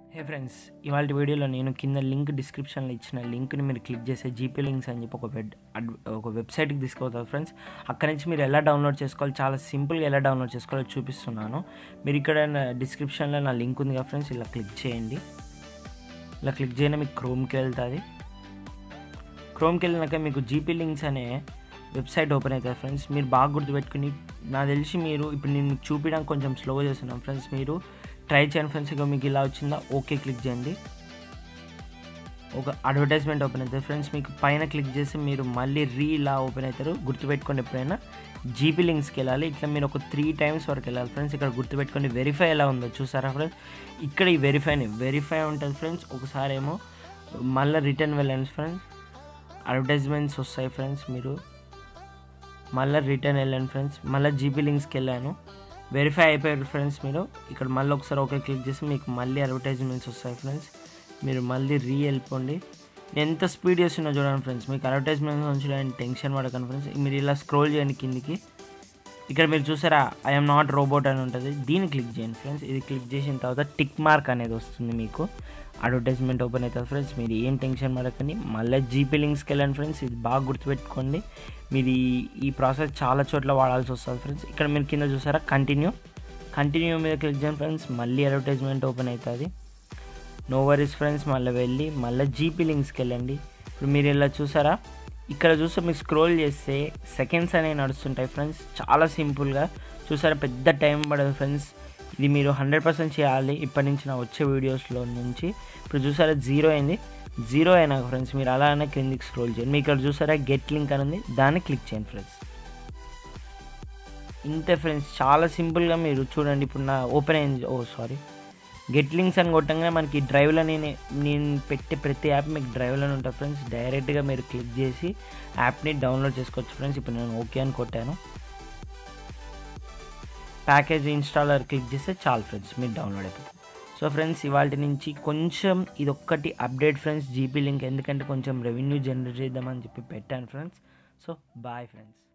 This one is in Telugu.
హే ఫ్రెండ్స్ ఇవాళ వీడియోలో నేను కింద లింక్ డిస్క్రిప్షన్లో ఇచ్చిన లింక్ని మీరు క్లిక్ చేస్తే జీపీ లింక్స్ అని చెప్పి ఒక వెబ్ అడ్- ఒక వెబ్సైట్కి తీసుకుపోతారు ఫ్రెండ్స్ అక్కడ నుంచి మీరు ఎలా డౌన్లోడ్ చేసుకోవాలి చాలా సింపుల్గా ఎలా డౌన్లోడ్ చేసుకోవాలో చూపిస్తున్నాను మీరు ఇక్కడ డిస్క్రిప్షన్లో నా లింక్ ఉంది కదా ఫ్రెండ్స్ ఇలా క్లిక్ చేయండి ఇలా క్లిక్ చేయడం మీకు క్రోమ్కి వెళ్తుంది క్రోమ్కి వెళ్ళినాక మీకు జీపీ లింక్స్ అనే వెబ్సైట్ ఓపెన్ అవుతుంది ఫ్రెండ్స్ మీరు బాగా గుర్తుపెట్టుకుని నాకు తెలిసి మీరు ఇప్పుడు నేను మీకు చూపించడానికి కొంచెం స్లోగా చేస్తున్నాను ఫ్రెండ్స్ మీరు ట్రై చేయండి ఫ్రెండ్స్ ఇక మీకు ఇలా వచ్చిందా ఓకే క్లిక్ చేయండి ఒక అడ్వర్టైజ్మెంట్ ఓపెన్ అవుతుంది ఫ్రెండ్స్ మీకు పైన క్లిక్ చేసి మీరు మళ్ళీ రీ ఇలా ఓపెన్ అవుతారు గుర్తుపెట్టుకోండి ఎప్పుడైనా జీపీ లింక్స్కి వెళ్ళాలి ఇట్లా మీరు ఒక త్రీ టైమ్స్ వరకు వెళ్ళాలి ఫ్రెండ్స్ ఇక్కడ గుర్తుపెట్టుకోండి వెరిఫై ఎలా ఉందో చూసారా ఫ్రెండ్స్ ఇక్కడ ఈ వెరిఫైని వెరిఫై ఉంటుంది ఫ్రెండ్స్ ఒకసారి ఏమో మళ్ళీ రిటర్న్ వెళ్ళండి ఫ్రెండ్స్ అడ్వర్టైజ్మెంట్స్ వస్తాయి ఫ్రెండ్స్ మీరు మళ్ళీ రిటర్న్ వెళ్ళండి ఫ్రెండ్స్ మళ్ళీ జీపీ లింక్స్కి వెళ్ళాను వెరిఫై అయిపోయారు ఫ్రెండ్స్ మీరు ఇక్కడ మళ్ళీ ఒకసారి ఓకే క్లిక్ చేసి మీకు మళ్ళీ అడ్వర్టైజ్మెంట్స్ వస్తాయి ఫ్రెండ్స్ మీరు మళ్ళీ రీ వెళ్ళిపోండి నేను ఎంత స్పీడ్ చేస్తున్నా చూడండి ఫ్రెండ్స్ మీకు అడ్వర్టైజ్మెంట్స్ నుంచి టెన్షన్ పడకండి ఫ్రెండ్స్ మీరు ఇలా స్క్రోల్ చేయండి కిందికి ఇక్కడ మీరు చూసారా ఐఎమ్ నాట్ రోబోట్ అని ఉంటుంది దీన్ని క్లిక్ చేయండి ఫ్రెండ్స్ ఇది క్లిక్ చేసిన తర్వాత టిక్ మార్క్ అనేది వస్తుంది మీకు అడ్వర్టైజ్మెంట్ ఓపెన్ అవుతుంది ఫ్రెండ్స్ మీరు ఏం టెన్షన్ పడకండి మళ్ళీ జీపీ లింక్స్కి వెళ్ళండి ఫ్రెండ్స్ ఇది బాగా గుర్తుపెట్టుకోండి మీరు ఈ- ఈ ప్రాసెస్ చాలా చోట్ల వాడాల్సి వస్తుంది ఫ్రెండ్స్ ఇక్కడ మీరు కింద చూసారా కంటిన్యూ కంటిన్యూ మీద క్లిక్ చేయండి ఫ్రెండ్స్ మళ్ళీ అడ్వర్టైజ్మెంట్ ఓపెన్ అవుతుంది నో వరీస్ ఫ్రెండ్స్ మళ్ళీ వెళ్ళి మళ్ళీ జీపీ లింక్స్కి వెళ్ళండి ఇప్పుడు మీరు ఇలా చూసారా ఇక్కడ చూస్తే మీకు స్క్రోల్ చేస్తే సెకండ్స్ అనేవి నడుస్తుంటాయి ఫ్రెండ్స్ చాలా సింపుల్గా చూసారా పెద్ద టైం పడదు ఫ్రెండ్స్ ఇది మీరు హండ్రెడ్ పర్సెంట్ చేయాలి ఇప్పటి నుంచి నా వచ్చే వీడియోస్లో నుంచి ఇప్పుడు చూసారా జీరో అయింది జీరో అయినా ఫ్రెండ్స్ మీరు అలానే క్రిందికి స్క్రోల్ చేయండి మీకు ఇక్కడ చూసారా గెట్ లింక్ అని ఉంది దాన్ని క్లిక్ చేయండి ఫ్రెండ్స్ ఇంతే ఫ్రెండ్స్ చాలా సింపుల్గా మీరు చూడండి ఇప్పుడు నా ఓపెన్ అయింది ఓ సారీ గెట్ లింక్స్ అని కొట్టంగానే మనకి డ్రైవ్లో నేను నేను పెట్టే ప్రతి యాప్ మీకు డ్రైవ్లో ఉంటుంది ఫ్రెండ్స్ డైరెక్ట్గా మీరు క్లిక్ చేసి యాప్ని డౌన్లోడ్ చేసుకోవచ్చు ఫ్రెండ్స్ ఇప్పుడు నేను ఓకే అని కొట్టాను ప్యాకేజ్ ఇన్స్టాలర్ క్లిక్ చేస్తే చాలు ఫ్రెండ్స్ మీరు డౌన్లోడ్ అయిపోతుంది సో ఫ్రెండ్స్ ఇవాళ నుంచి కొంచెం ఇది ఒక్కటి అప్డేట్ ఫ్రెండ్స్ జీపీ లింక్ ఎందుకంటే కొంచెం రెవెన్యూ జనరేట్ చేద్దామని చెప్పి పెట్టాను ఫ్రెండ్స్ సో బాయ్ ఫ్రెండ్స్